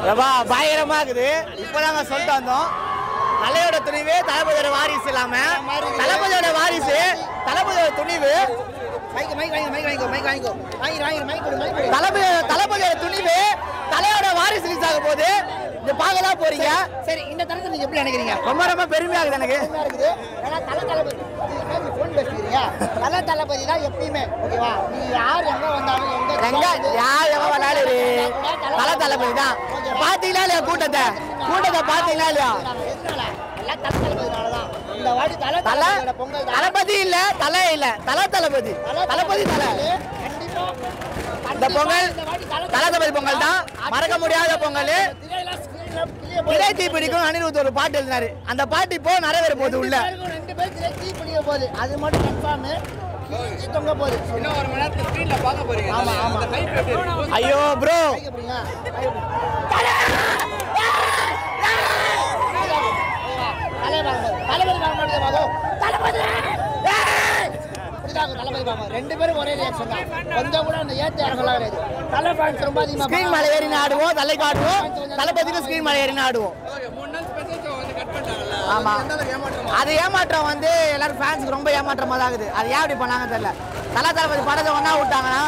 ஏப்பா பயங்கரமா இருக்குது இப்போதாங்க சொல்லிட்டு வந்தோம் தலையோட துணிவு தளபதியோட வாரிசு இல்லாம தளபதியோட வாரிசு தளபதியோட துணிவு மைக் மைக் வாங்கி மைக் வாங்கிக்கோ மைக் வாங்கிக்கோ வாங்கி வாங்கி மைக் கொடு மைக் கொடு தளபதி தளபதியோட துணிவு தலையோட வாரிசு ரிலீஸ் ஆக போகுது இது பார்க்க தான் போறீங்க சரி இந்த தரத்தை நீங்க எப்படி நினைக்கிறீங்க ரொம்ப ரொம்ப பெருமையா இருக்குது எனக்கு என்ன இருக்குது ஏன்னா தல தளபதி ஃபோன் பேசுறீங்க தல தளபதி தான் எப்பயுமே ஓகேவா நீ யார் எங்க வந்தாலும் எங்க எங்க யார் எவன் விளையாடு தல தளபதி தான் பாத்தீங்களா இல்லையா கூட்டத்தை கூட்டத்தை பாத்தீங்களா இல்லையா எதனால? எல்லாம் தல தளபதினால தான் இந்த வாட்டி தல தல தளபதியோட பொங்கல் தான் தளபதி இல்ல தலை இல்ல தல தளபதி தளபதி தலை கண்டிப்பா இந்த பொங்கல் இந்த வாட்டி தல தளபதி பொங்கல் தான் மறக்க முடியாத பொங்கல் திரையெல்லாம் screen ல கிளிய போகுது. இலை தீப்பிடிக்கும் அனிருத் ஒரு பாட்டு எழுதினாரு அந்த பாட்டு இப்போ நிறைவேற போகுது உள்ள ரெண்டு பேருக்கும் ரெண்டு பேர் திரை தீ பிடிக்க போகுது அது மட்டும் கன்ஃபார்ம் கிழிஞ்சு தொங்க போகுது இன்னும் ஒரு மணி நேரத்துல ஸ்க்ரீன்ல பார்க்க போறீங்க ஆமா, ஆமா. அந்த hype எப்படி இருக்கு? ஐயோ ப்ரோ கைக்கு பிடிங்க. தலையை பார்க்க போகுது. தளபதி பார்க்க மாட்டேங்குது பாபு. தளபதி! ஏய்! இப்படிதான் இருக்கும் தளபதி பார்க்க. ரெண்டு பேரும் ஒரே ரியாக்ஷன் தான் கொஞ்சம் கூட அந்த ஏத்து இறங்கலாம் கிடையாது தலை ஃபேன்ஸ் ரொம்ப அதிகமா ஸ்கிரீன் மலை ஏறின்னு ஆடுவோம் தலைக்கு ஆடுவோம் தளபதிக்கு ஸ்கிரீன் மலை ஏறின்னு ஆடுவோம் Okay, மூணு நாள் special show வந்து cut பண்ணிட்டாங்கல்ல? ஆமா. அது எந்த அளவுக்கு ஏமாற்றமா? அது ஏமாற்றம் வந்து எல்லாரும் ஃபேன்ஸுக்கு ரொம்ப ஏமாற்றமா தான் இருக்குது அது ஏன் அப்படி பண்ணாங்க தெரியல தல தளபதி படத்தை ஒண்ணா விட்டாங்கன்னா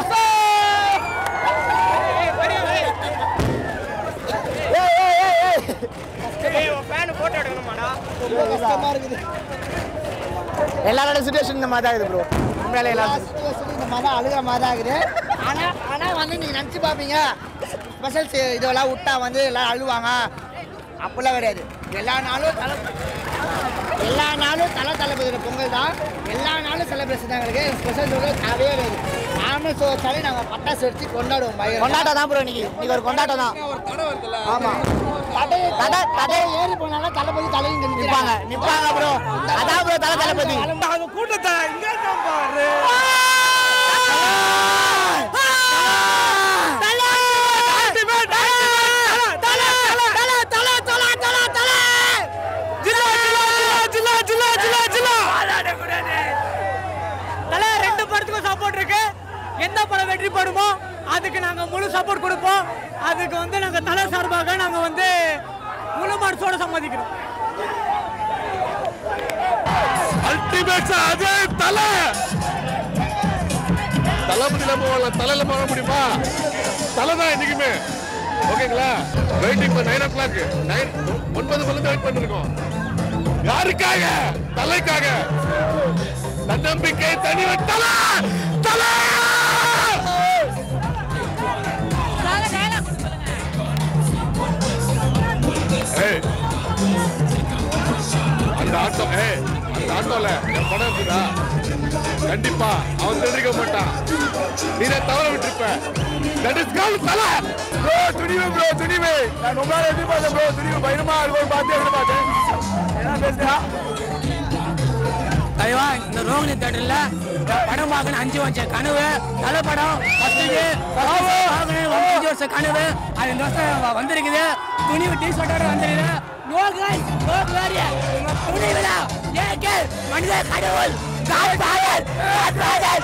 ஏய், ஏய், ஏய், ஏய். ரொம்ப கஷ்டமா இருக்குது எல்லாரோட சுச்சுவேஷன் இந்த மாதிரி தான் இருக்குது ப்ரோ உண்மையிலே எல்லாரும் situation இந்த மாதிரி தான் அழுகிற மாதிரி தான் இருக்குது ஆனா ஆனா வந்து நீங்க நினைச்சு பாப்பீங்க ஸ்பெஷல் இதெல்லாம் விட்டா வந்து எல்லாம் அழுவாங்க அப்படிலாம் கிடையாது எல்லா நாளும் தலை எல்லா நாளும் தலை தளபதியோட பொங்கல் தான் எல்லா நாளும் செலிப்ரேஷன் தான் எங்களுக்கு ஸ்பெஷல் தேவையே கிடையாது நானும் ஸோ வச்சாலே நாங்கள் பட்டாசு வச்சு கொண்டாடுவோம் பயங்கரமா. கொண்டாட்டம் தான் ப்ரோ இன்னைக்கு இன்னைக்கு ஒரு கொண்டாட்டம் தான் ஒரு தடை வருதுல்ல? ஆமா தடை தடை, தடை. ஏறி போனாலும் தளபதி தலையும் நிப்பாங்க நிப்பாங்க ப்ரோ அதான் ப்ரோ தல தளபதி கூட்டத்தை இங்கே தான் பாரு தலை ரெண்டு படத்துக்கும் சப்போர்ட் இருக்கு எந்த படம் வெற்றி படுமோ அதுக்கு நாங்க முழு சப்போர்ட் கொடுப்போம் அதுக்கு வந்து நாங்க தலை சார்பாக நாங்க வந்து முழு மனசோட சம்மதிக்கிறோம் அல்டிமேட் அதே தலை தளபதி நம்ம தலையில போக முடியுமா தலை தான் என்னைக்குமே ஓகேங்களா waiting for nine o'clock nine ஒன்பது மணி வெயிட் பண்ணிருக்கோம் யாருக்காக தலைக்காக தன்னம்பிக்கை தனிவர் தலை தலை ஏய் அந்த ஆட்டோ ஏய் அந்த ஆட்டோல என் படம் இருக்குதா கண்டிப்பா அவன் தெரிஞ்சுக்க மாட்டான் நீ தான் தவற விட்டுருப்ப தட் இஸ் கால் தலை ப்ரோ துணிவு ப்ரோ துணிவு நான் ரொம்ப நாள் எதிர்பார்த்தேன் ப்ரோ துணிவு பயணமா இருக்கும் பார்த்து எதிர்பார்த்தேன் என்ன பேசுறா ஐயா இந்த ரோகிணி தேட்டர்ல படம் பார்க்கணும் அஞ்சு வருஷம் கனவு நல்ல படம் ஃபர்ஸ்ட்டுக்கு அஞ்சு வருஷம் கனவு அது இந்த வருஷம் வந்திருக்குது துணிவு டி ஷர்ட்டோட வந்திருக்குது நோ கைஸ் நோ க்ளோரி துணிவுடா ஏகே மனித கடவுள் godfather godfather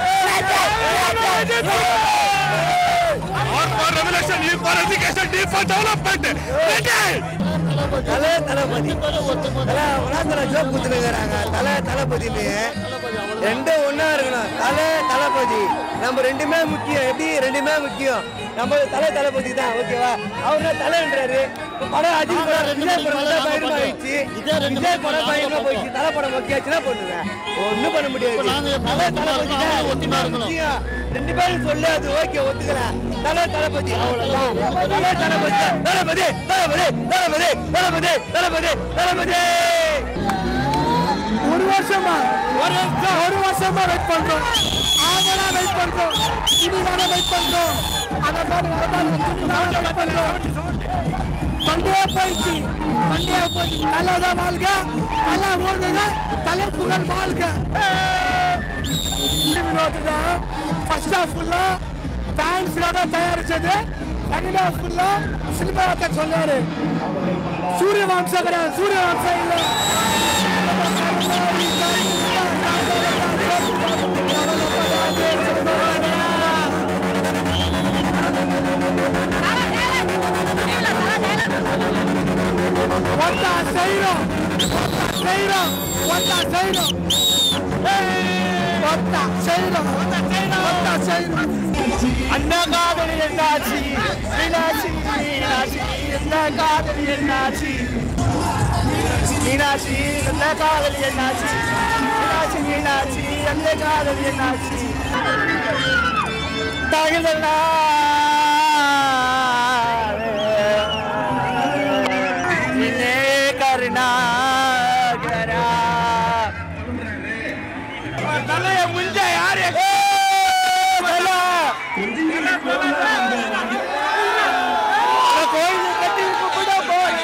for revolution U for education D for development Thala Thalapathy தலை உலகத்துல ஜோக் கொடுத்துருக்காங்க தலை தளபதினு ரெண்டும் ஒண்ணா இருக்கணும் தலை தளபதி நம்ம ரெண்டுமே முக்கியம் எப்படி ரெண்டுமே முக்கியம் நம்ம தலை தளபதி தான் ஓகேவா அவர் தான் தலைன்றாரு இப்ப படம் அஜித் படம் விஜய் படம் தான் பயங்கரமா ஆயிடுச்சு விஜய் படம் பயங்கரமா போயிடுச்சு தலை படம் முக்கியாச்சுன்னா பண்ணுவேன் ஒண்ணும் பண்ண முடியாது தலை தளபதி தான் ஒத்துமா முக்கியம் ரெண்டு பேரும் சொல்லு அது ஓகே ஒத்துக்கலாம் தலை தளபதி அவ்வளவுதான் தலை தளபதி தளபதி தளபதி தளபதி தளபதி தளபதி தளபதி ஒரு வருஷமா ஒரு வருஷம் ஒரு வருஷமா வெயிட் பண்றோம் ஆகலா வெயிட் பண்றோம் இனிதான வெயிட் பண்றோம் அந்த மாதிரி வெயிட் பண்றோம் பண்டைய போயிடுச்சு பண்டைய போயிடுச்சு நல்லதான் வாழ்க நல்லா ஓடுங்க தலை புகழ் வாழ்க வினோதுதான் ஃபர்ஸ்ட் ஹாஃப் ஃபுல்லா ஃபேன்ஸ்க்காக தயாரிச்சது செகண்ட் ஹாஃப் ஃபுல்லா சினிமாவை சொன்னாரு சூரிய வம்சம் கிடையாது சூரிய வம்சம் இல்லை தலை செய்யறோம் செய்யறோம் ஒத்தா செய்யறோம் ஒத்தா செய்யறோம் ஒத்தா செய்யறோம் அண்ணா காதலி என்னாச்சு மீனாட்சி மீனாட்சி என்ன காதலி என்னாச்சு மீனாட்சி என்ன காதலி என்னாச்சு மீனாட்சி மீனாட்சி என்ன காதலி என்னாச்சு தகுதல்லா நின்னே கருணாகரா தலைய முஞ்ச யாரு கோயில் கட்டி கூப்பிட போய்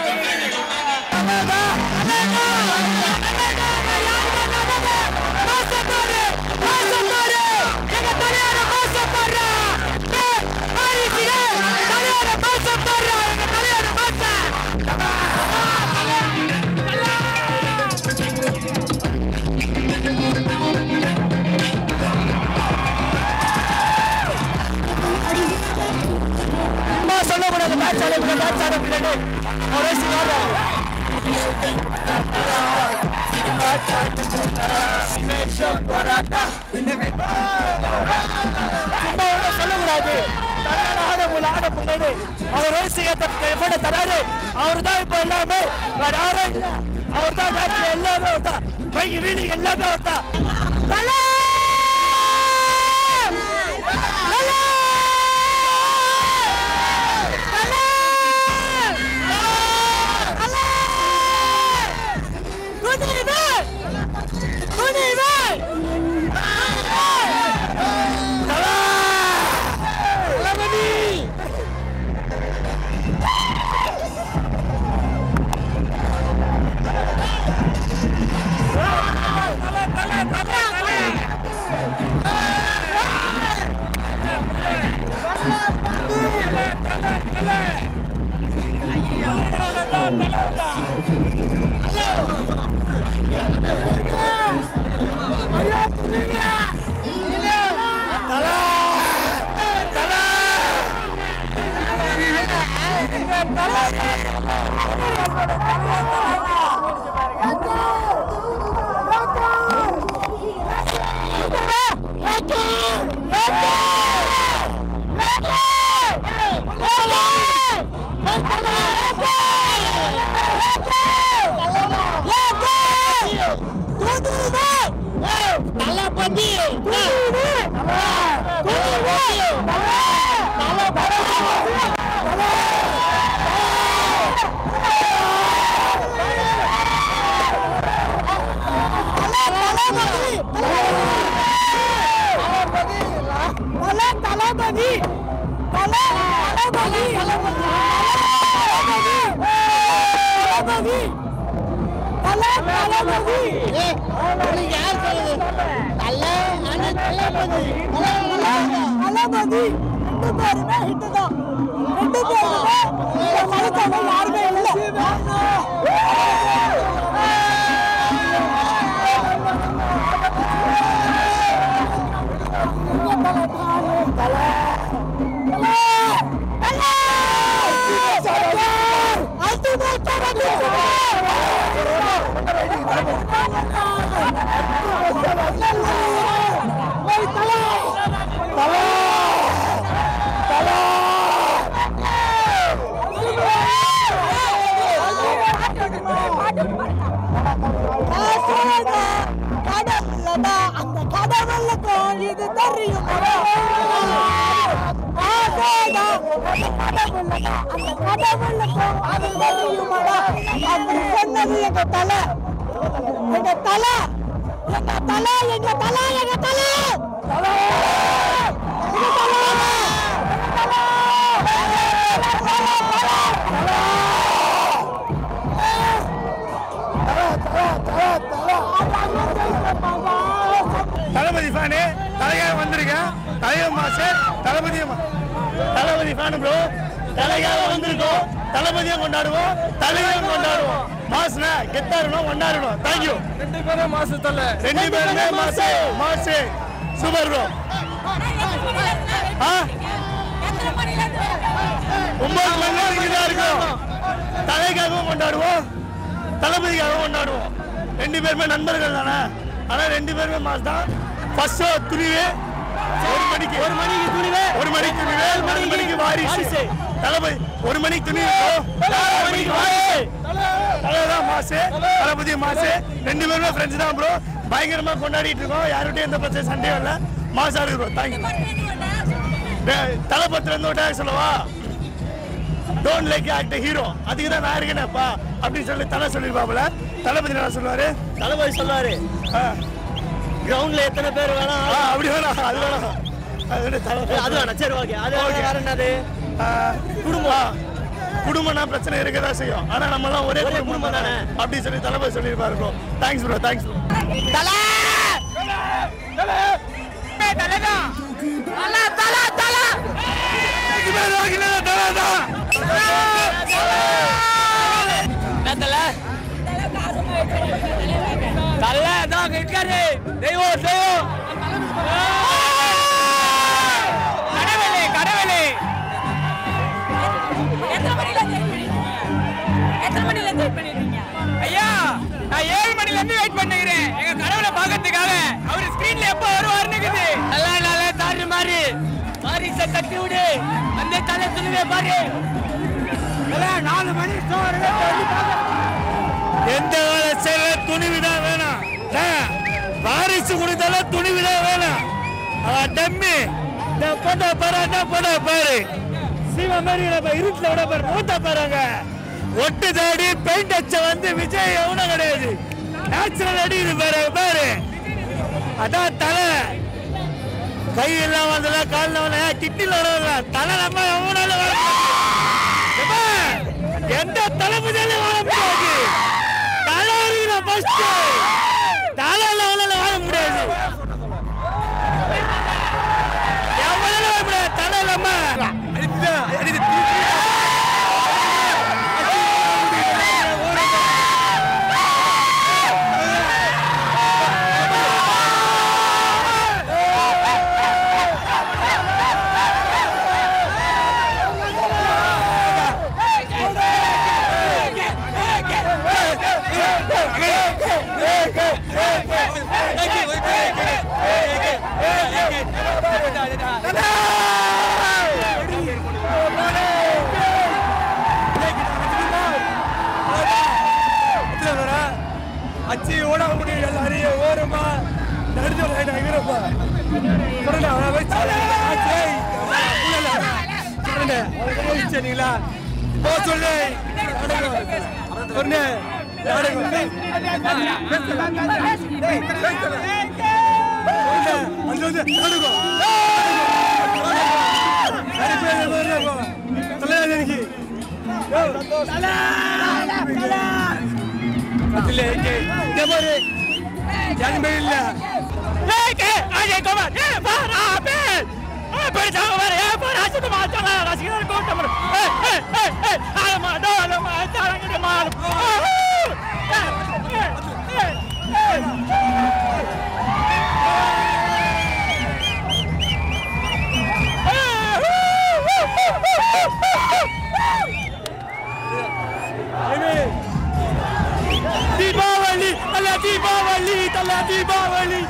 சொல்லக்கூடாது மேட்ச் ஆடக்கூடாது மேட்ச் ஆடக்கூடாது ஒரே சிவாதான் சொல்லக்கூடாது ஆடமுள்ள ஆட பண்ணாரு அவர் ரோசிகத்தை தராரு அவர் தான் இப்ப எல்லாமே வேற யாரும் இல்ல அவர் தான் மேட்ச் எல்லாமே அவர் தான் பைக்கு வீடு எல்லாமே அவர் தான் அந்த கடவுளுக்கும் இது தெரியும் அந்த கடவுளுக்கும் அது தெரியுமாடா அப்படி சொன்னது எங்க தலை எங்க தலை எங்க தலை எங்க தலை எங்க தலை எங்க தலை தளபதி ஃபேனு தலையாக வந்திருக்கேன் தலைவர் மாசு தளபதி தளபதி ஃபேனு ப்ரோ தலையாக வந்திருக்கோம் தளபதியை கொண்டாடுவோம் தலைவரையும் கொண்டாடுவோம் மாசுனா கெத்தா இருக்கணும் கொண்டாடணும் தேங்க்யூ ரெண்டு பேரும் மாசு தல ரெண்டு பேருமே மாசு மாசு சூப்பர் ப்ரோ ஆ ஒன்பது மணி நேரம் இங்கே தான் இருக்கும் தலைக்காகவும் கொண்டாடுவோம் தளபதிக்காக கொண்டாடுவோம் ரெண்டு பேருமே நண்பர்கள் தானே ஆனால் ரெண்டு பேருமே மாஸ் தான் ஃபர்ஸ்ட் ஷோ துணிவு ஒரு மணிக்கு ஒரு மணிக்கு துணிவு ஒரு மணிக்கு துணிவு நாலு மணிக்கு வாரிசு தளபதி ஒரு மணிக்கு துணிவு நாலு மணிக்கு வாரிசு தலைதான் மாசு தளபதி மாசு ரெண்டு பேருமே ஃப்ரெண்ட்ஸ் தான் ப்ரோ பயங்கரமா கொண்டாடிட்டு இருக்கோம் யார்கிட்டயும் எந்த பிரச்சனை சண்டையும் இல்லை மாசா இருக்கு ப்ரோ தேங்க்யூ தளபத்துல இருந்து ஒரு டேக் சொல்லவா டோன்ட் லைக் ஆக்ட் ஹீரோ அதுக்கு தான் நான் இருக்கேனப்பா அப்படின்னு சொல்லி தலை சொல்லிருப்பாப்புல தளபதி என்ன சொல்லுவாரு தளபதி சொல்லுவாரு கிரவுண்ட்ல எத்தனை பேர் வேணா ஆ, அப்படி வேணாம் அது வேணாம் அது வந்து தளபதி அது வேணாம் சரி ஓகே அது Okay. வேற என்னது ஆ, குடும்பம் குடும்பம்னா பிரச்சனை இருக்க தான் செய்யும் ஆனா நம்ம எல்லாம் ஒரே ஒரே குடும்பம் குடும்பம் தானே தானே. அப்படி சொல்லி தளபதி சொல்லியிருப்பாரு bro thanks bro thanks bro Thala Thala தான் இருக்காரு தெய்வம் தெய்வம் கடவுளே கடவுளே எத்தனை மணில ஜெயிட் பண்ணிருக்கீங்க எத்தனை மணில ஜெயிட் பண்ணிருக்கீங்க ஐயா நான் ஏழு மணில இருந்து வெயிட் பண்ணுகிறேன் எங்க கடவுளை பார்க்கறதுக்காக அவர் ஸ்கிரீன்ல எப்ப வருவாருன்னு இருக்குது நல்லா நல்லா தாரு மாதிரி வாரிசை தட்டி விடு அந்த தலை துணிவே பாரு நாலு மணி எந்த வேலை செய்யல துணிவிதான் வேணாம் ஏன்? வாரிசு கொடுத்தாலும் துணிவிதான் வேணாம் அவன் டம்மி இந்த போட்டோ பாரு என்ன போட்டோ பாரு சீமா மாதிரி நம்ம இருட்டுல விட பாரு மூத்த பாருங்க ஒட்டு தாடி பெயிண்ட் அச்ச வந்து விஜய் எவனும் கிடையாது நேச்சுரல் அடிக்குது பாரு பாரு அதான் தலை கை எல்லாம் வந்ததா காலில் வந்தா கிட்டில வரல தலை நம்ம எவனாலும் வர முடியாது. ஏம்மா, எந்த தளபதியாலும் வாழ முடியாது தலை அறிவின ஃபர்ஸ்ட் தலை லெவலில் வாழ முடியாது எவனாலும் வாழ முடியாது தலை இல்லாம அச்சி ஓட முடியும் எல்லாரையும் ஓரமா நடுஞ்சோட எகிறப்பா சொல்லுடா அவனை வச்சு சரிங்களா போ சொல்லு சொன்ன தீபாவளி தல தீபாவளி தல தீபாவளி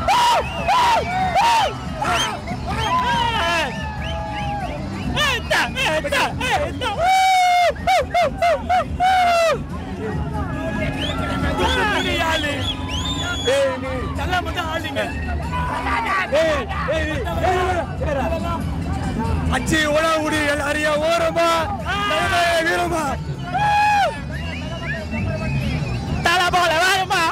அச்சி உணவு முடி எல்லாரையும் ஓரமா வீரமா தலை போல வேணுமா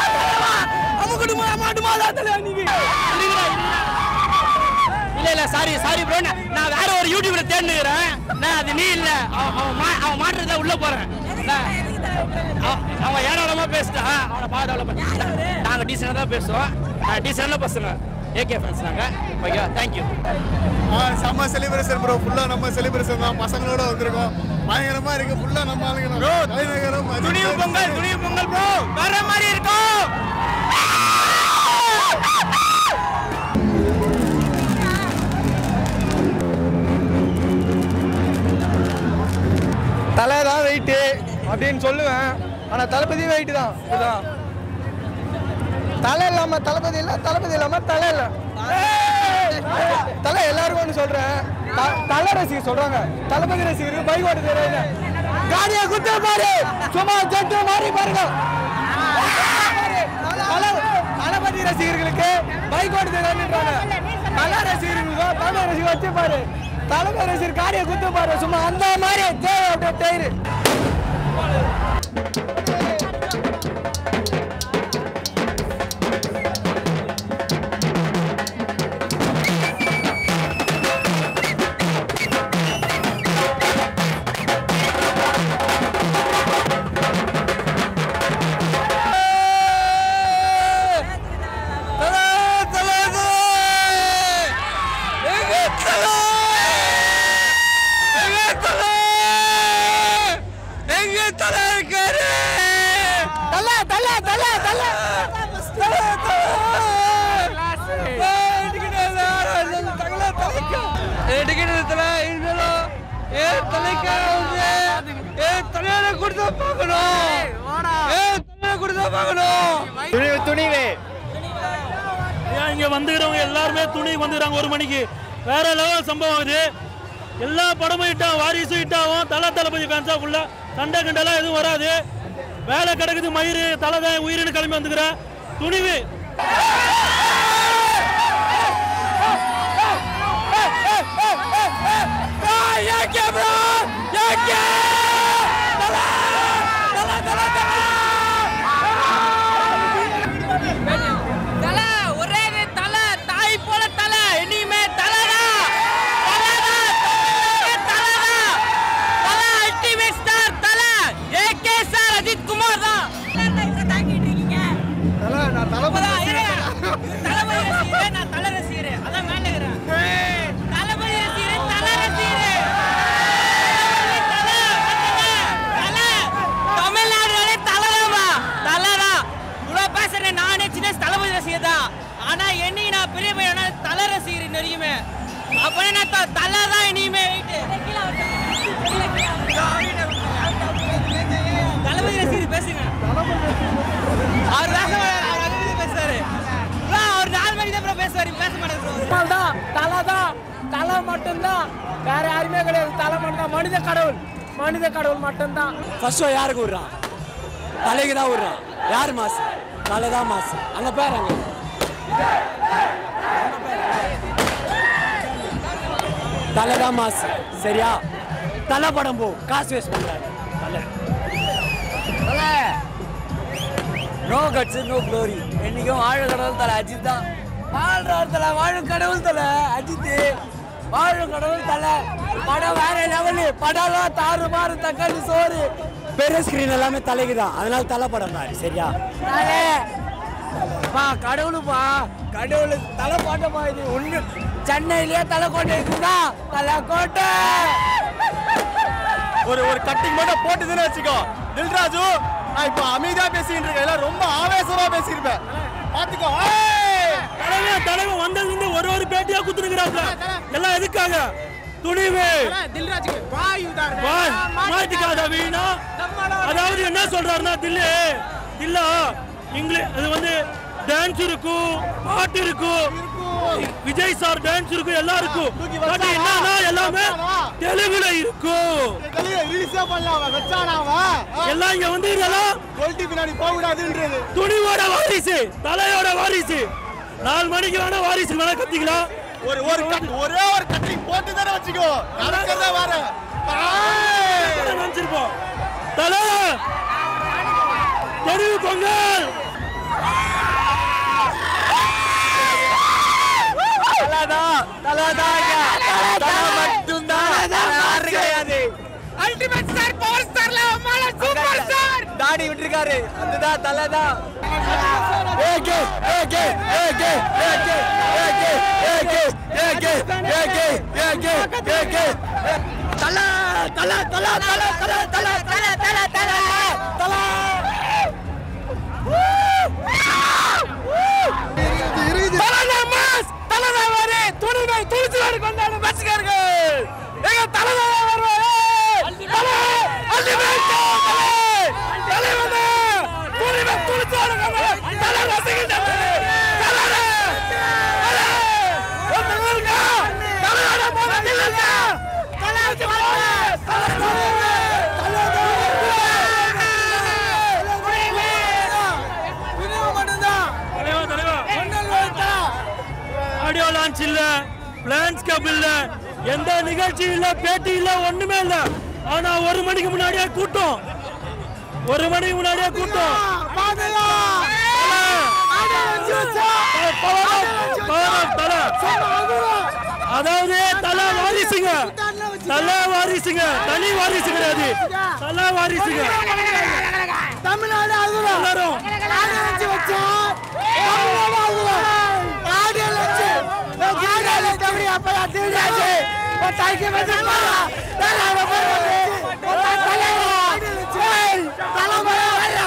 இல்ல இல்ல சாரி சாரி ப்ரோ நான் வேற ஒரு யூடியூப்ல தேடினுக்கிறேன் நான் அது நீ இல்ல அவன் அவன் மா- அவன் மாட்டுறத உள்ள போறேன் நான் அவன் அவன் ஏடாளமா பேசிட்டான் அவனை பார்த்து நாங்க டீசெண்டா தான் பேசுவோம் நான் டீசெண்டான பசங்க ஏகே ஃப்ரெண்ட்ஸ் நாங்க ஓகே தேங்க்யூ செம்ம செலிப்ரேஷன் ப்ரோ ஃபுல்லா நம்ம செலிப்ரேஷன் தான் பசங்களோட வந்திருக்கோம் பயங்கரமா இருக்கு ஃபுல்லா நம்ம ஆளுங்க தலைநகரம் துணிவு பொங்கல் துணிவு பொங்கல் ப்ரோ வேற மாதிரி இருக்கும் தலை தான் வெயிட்டு அப்படின்னு சொல்லுவேன் ஆனா தளபதி வெயிட்டு தான் இதுதான் தலை இல்லாம தளபதி இல்ல தளபதி இல்லாம தலை இல்ல தலை எல்லாருக்கும் ஒன்று சொல்றேன் த- தலை ரசிகர் சொல்றாங்க தளபதி ரசிகர் பைக் ஓட்ட தெரியல காடியை குத்த பாரு சும்மா ஜெட்டு மாறி பாருங்க தல- தளபதி ரசிகர்களுக்கு பைக் ஓட்ட தெரியாதுன்றாங்க தலை ரசிகர்களுக்கு தலை ரசிகர் வச்சு பாரு தளபதி ரசிகர் காடியை குத்த பாரு சும்மா அந்த மாதிரி தேவை அப்படியே டயரு தல தல தல தல துணிவு துணிவு ஏன் இங்க வந்துக்கிறவங்க எல்லாருமே துணி வந்துக்கிறாங்க ஒரு மணிக்கு வேற லெவல் சம்பவம் இது எல்லா படமும் ஹிட்டாகும் வாரிசு ஹிட்டாகும் தலை தளபதி ஃபேன்ஸா ஃபுல்லா சண்டை கண்டெல்லாம் எதுவும் வராது வேலை கிடக்குது மயிறு தலை தான் உயிரினு கிளம்பி வந்துக்கிறேன் துணிவு தல ஒரே தல தாய் போல தல இனிமே தலதான் தலதான் தலதான் Thala ultimate star Thala AK sir Ajith Kumar தான் தலை நான் தளபதி தளபதி ரசிகரே நான் தல ரசிகரே அதான் மேல இருக்கிறேன் தளபதி ரசிகரே தல ரசிகரே தமிழ்நாடு தலைதாமா தலைதான் இவ்வளவு பேசுறேன் நானே சின்ன தளபதி ரசிகர் தான் ஆனா என்னி நான் பெரிய பையனா தலை ரசிகர் நெறியுமே அப்படி நான் த- தலை தான் இனிமே தளபதி ரசிகர் பேசுங்க அவர் பேச மாட்டாரு, அவர் அங்கிருந்து பேசுறாரு bro, அவர் நாலு மணிக்கு தான் bro பேசுவாரு பேச மாட்டாரு bro. தான் தலை தான் தலை மட்டும்தான் வேற யாருமே கிடையாது தலை மட்டும்தான் மனித கடவுள் மனித கடவுள் மட்டும்தான் ஃபர்ஸ்ட் ஷோ யாருக்கு விடுறான் தலைக்கு தான் விடுறான் யார் மாசு தலை தான் மாசு அங்க பேர் அங்க தலை தான் மாசு சரியா தலை படம் போ காசு வேஸ்ட் பண்றாரு தலை நோ கட்ஸ் நோ க்ளோரி என்னைக்கும் வாழ கடவுள் தலை அஜித் தான் வாழ்றார் தலை வாழும் கடவுள் தலை அஜித் வாழும் கடவுள் தலை படம் வேற லெவலு படம்லாம் தாறு மாறு தக்காளி சோறு பெரிய ஸ்கிரீன் எல்லாமே தலைக்கு தான் அதனால தலை படம் தான் சரியா தலை பா கடவுளுப்பா கடவுள் தலை பாட்டப்பா இது ஒண்ணு சென்னையிலேயே தலை கோட்டை இருக்குதா தலை கோட்டை ஒரு ஒரு கட்டிங் மட்டும் போட்டுதுன்னு வச்சுக்கோ தில்ராஜு நான் இப்போ அமைதியா பேசிட்டு இருக்கேன் எல்லாம் ரொம்ப ஆவேசமா பேசியிருப்பேன் பாத்துக்கோ ஏய்! தலைவன் தலைவன் வந்ததுலேருந்து ஒரு ஒரு பேட்டியா குத்துனுக்குறாப்ல எல்லாம் எதுக்காக துணிவு வாய், மாட்டிக்காத வீணா அதாவது என்ன சொல்றாருன்னா தில்லு தில்லா இங்கிலீஷ் அது வந்து டான்ஸ் இருக்கும் பாட்டு இருக்கும் விஜய் சார் டான்ஸ் இருக்கும் எல்லாம் இருக்கும் பட் என்னன்னா எல்லாமே தெலுங்குல இருக்கும் தெளிவா release ஏ பண்ணல அவன். வச்சானா அவன்? ஆ, எல்லாம் இங்க வந்து இதெல்லாம் quality பின்னாடி போக கூடாதுன்றது துணிவோட வாரிசு தலையோட வாரிசு நாலு மணிக்கு வேணா வாரிசு வேணா கத்திக்கலாம் ஒரு ஒரு cut- ஒரே ஒரு கட்டிங் போட்டு தானே வச்சுக்கோ நடக்கிறதே வேற ஏய்! நினைச்சிருப்போம் தலை தெருவு பொங்கல் தல தலாதான் தலாதான் தலா மட்டும்தான் யாரும் கிடையாது அல்டிமேட் ஸ்டார் பவர் ஸ்டார்ல மால சூப்பர் ஸ்டார் தாடி விட்டுருக்காரு அதுதான் தலாதான் AK AK AK AK AK AK AK AK AK AK Thala Thala Thala Thala Thala Thala Thala Thala Thala தலா தலதாமாஸ் தலதாவாரே துணிவை துணிச்சுவாரு கொண்டாடும் பச்சுக்கார்கள் எங்க தலதாவா வருவாரு தல அல்டிமேட் தலை தலை வந்து துணிவை துணிச்சுவாரு கொண்டாடும் தல ரசிகர்கள் தலை தலை ஒருத்தங்க இருக்கா தலையோட போன நில்லுங்க தலை வச்சு ஆடியோ லான்ச் இல்ல பிளான்ஸ் கப் இல்ல எந்த நிகழ்ச்சி இல்ல பேட்டி இல்ல ஒண்ணுமே இல்ல ஆனா ஒரு மணிக்கு முன்னாடியே கூட்டம் ஒரு மணிக்கு முன்னாடியே கூட்டம் அதாவது தலை வாரிசுங்க தலை வாரிசுங்க தனி வாரிசு கிடையாது தலை வாரிசுங்க தமிழ்நாடு அதுதான் எல்லாரும் ஆடியோ வச்சு வச்சா தமிழ்நாடு அதுதான் ஆடியோ வச்சு ஆடியோ வச்சு அப்படி அப்ப திருடாச்சு ஒரு தைக்க வச்சு பாரா தலை போய் ஒரு தலைவா ஏய் தலைவா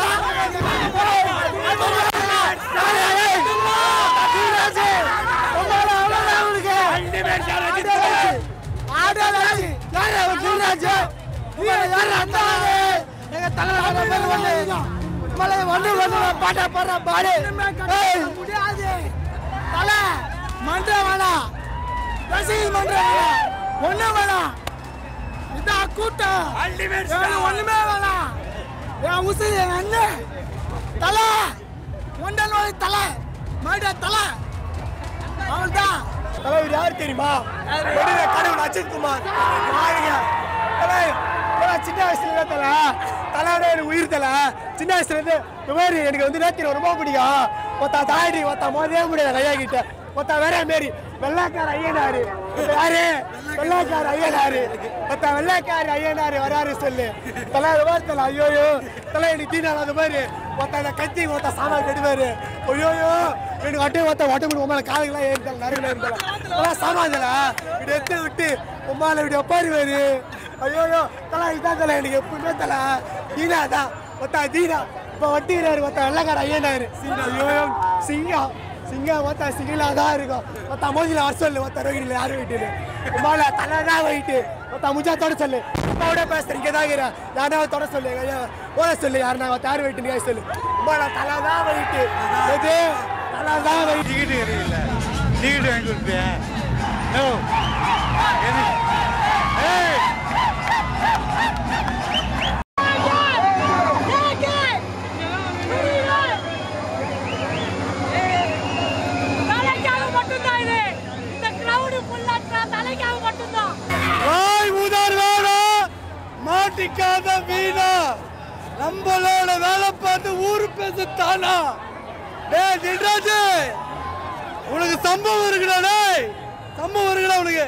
பாட்டா பாடுற பாடு முடியாது தலை மன்றம் வேணாம் ரசிகர் மன்றம் வேணாம் ஒண்ணு வேணாம் இதான் கூட்டம் எனக்கு ஒண்ணுமே வேணாம் என் உசுறு என் அண்ணன் தலை ஒன்றல் வழி தலை மறுபடிய தலை அவள் தான் தலைவர் யார் தெரியுமா வெளியில கடவுள் அஜித் குமார் வாருங்க தலை தலை, சின்ன வயசுல இருந்தே தலை தலையோட எனக்கு உயிர் தலை சின்ன வயசுல இருந்து இந்த மாதிரி எனக்கு வந்து நேத்திரம் ரொம்ப பிடிக்கும் ஒத்தா தாடி ஒத்தா மோதவே முடியாது ஐயா கிட்ட ஒத்தா வேற மாரி வெள்ளைக்கார ஐயனாரு இது யாரு வெள்ளைக்கார ஐயனாரு ஒத்தா வெள்ளைக்கார ஐயனாரு வராரு சொல்லு தலை அது மாதிரி தலை ஐயோயோ தலை எனக்கு தீனால் அது மாதிரி ஒத்த அந்த கத்தி ஒத்த சாமான் கட்டுவாரு ஐயோயோ எனக்கு வட்டம் ஒத்த வட்டம் விட்டு உமால காலுக்கெல்லாம் ஏறித்தல நறுவில் இருந்தால அதெல்லாம் சாமான்ல இப்படி எடுத்து விட்டு உமால இப்படி ஒப்பாருவாரு ஐயோயோ தலை இதுதான் தலை எனக்கு எப்பவுமே தலை தீனா தான் ஒத்தா தீனா இப்போ வட்டிக்கிறாரு ஒத்த வெள்ளக்கார ஐயனாரு ஐயோ சிங்கம் சிங்கம் ஒத்த சிங்கிலா தான் இருக்கும் ஒத்த மோதில வர சொல்லு ஒத்த ரோகிணில யாரும் வீட்டுல உமால தலை தான் போயிட்டு ஒத்த முஜா தொட சொல்லு அப்பாவோட பேசுறேன் இங்கே தான் இருக்கிறேன் யாராவது தொட சொல்லு ஐயா ஓட சொல்லு யாருனா ஒத்த யார் வெயிட்டு சொல்லு உமால தலை தான் போயிட்டு எது தலை தான் போயிட்டு டிக்கெட் கிடைக்கல டிக்கெட் வாங்கி கொடுப்பேன் நோ ஏய் தலைக்காக மட்டும்தான் இது இந்த கிரவுடு ஃபுல்லா தலைக்காக மட்டும்தான் வாய் உதார் வேணாம் மாட்டிக்காத வீணா நம்மளோட வேலை பார்த்து ஊரு பேச தானா டேய் தில்ராஜு உனக்கு சம்பவம் இருக்குடா டேய் சம்பவம் இருக்குடா உனக்கு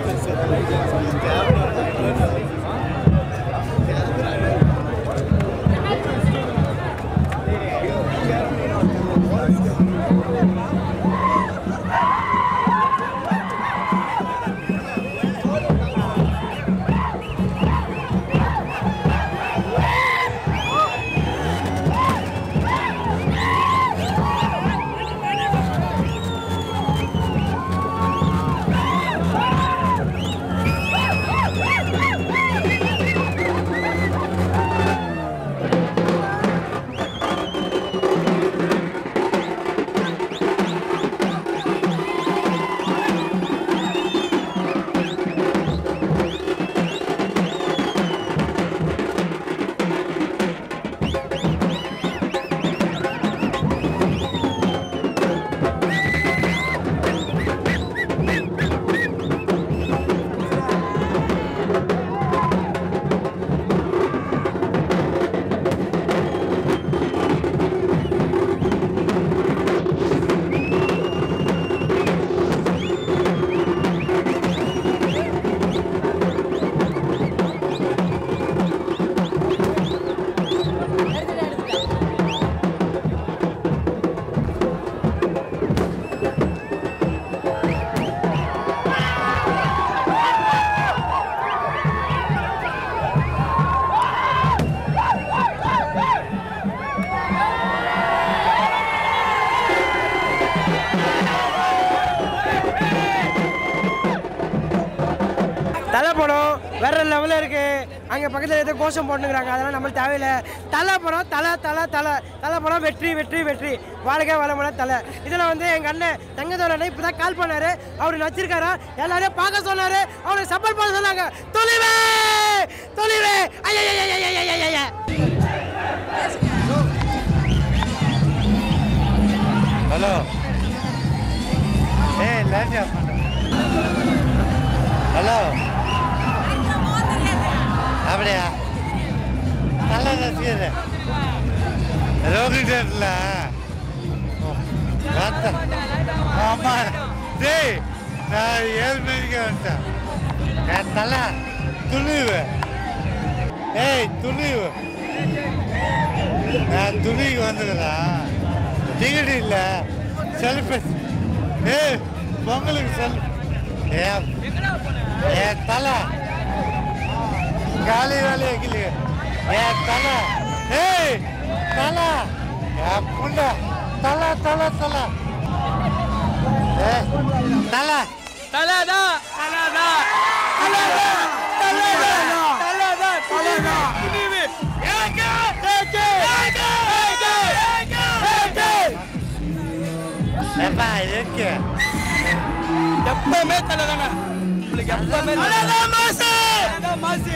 தலை படம் வேற லெவலில் இருக்கு அங்கே பக்கத்தில் ஏதோ கோஷம் போட்டுக்கிறாங்க அதெல்லாம் நம்மளுக்கு தேவையில்லை தலை படம் தலை தலை தலை தலை படம் வெற்றி வெற்றி வெற்றி வாழ்க்கை வளமுட தலை இதில் வந்து எங்கள் அண்ணன் தங்கதோரனை இப்போ தான் கால் பண்ணாரு அவர் நச்சிருக்காரா எல்லாரையும் பார்க்க சொன்னாரு அவருக்கு சப்போர்ட் பண்ண சொன்னாங்க தொழிவே தொழிவே ஐயா ஹலோ ஏய் லேட்டா ஹலோ அப்படியா நல்ல ரசிகர் ரோகிட்டர்ல ஆமா டேய் நான் ஏழு மணிக்கு வந்துட்டேன் என் தலை துணிவு ஏய் துணிவு நான் துணிக்கு வந்துக்கிறேன் டிக்கெட் இல்லை செல்ஃபி ஏய் பொங்கலுக்கு செல் ஏன் என் தலை காலி வேலையை கிளி என் தலை ஏய் தலை என் புண்டை தலை தலை தலை ஏ தலை தலைதான் தலைதான் தலைதான் தலைதான் தலைதான் தலைதான் Thunivu AK AK AK AK AK ஏப்பா இருக்கு எப்பவுமே தலை தானே உங்களுக்கு எப்பவுமே தலைதான் மாசு மாசு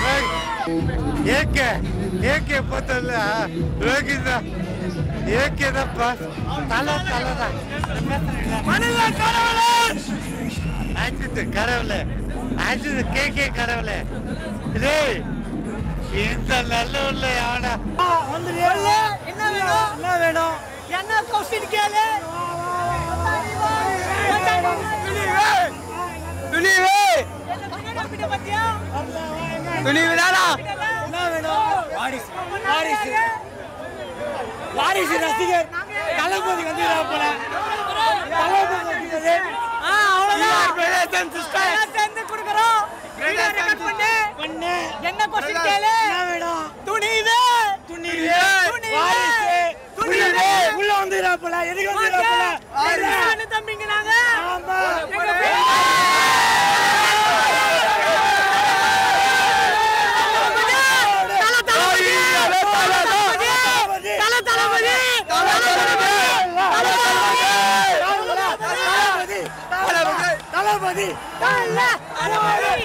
ಏಕೆ ಏಕೆ ಗೊತ್ತಲ್ಲ ರೋಗಿದ ಏಕೆದಪ್ಪ ತಲ ತಲದ மனித கடவுளே ಆಯ್ತಿತ್ತು ಕರವಲೆ ಆಯ್ತಿತ್ತು ಕೇಕೆ ಕರವಲೆ ರೇ ಇಂಥ நல்ல உள்ள யாவன என்ன வேணும் என்ன வேணும் என்ன கொஸ்டின் கேளு துணிவு துணிவு தானா என்ன வேணும் வாரிசு வாரிசு வாரிசு ரசிகர் தளபதி வந்து போல தளபதி ரசிகர் என்ன கொஸ்டின் கேளு என்ன வேணும் துணிவு துணிவு வாரிசு துணிவு உள்ள வந்து போல எதுக்கு வந்து போல தம்பிங்க நாங்க ஆமா தளபதி தளபதி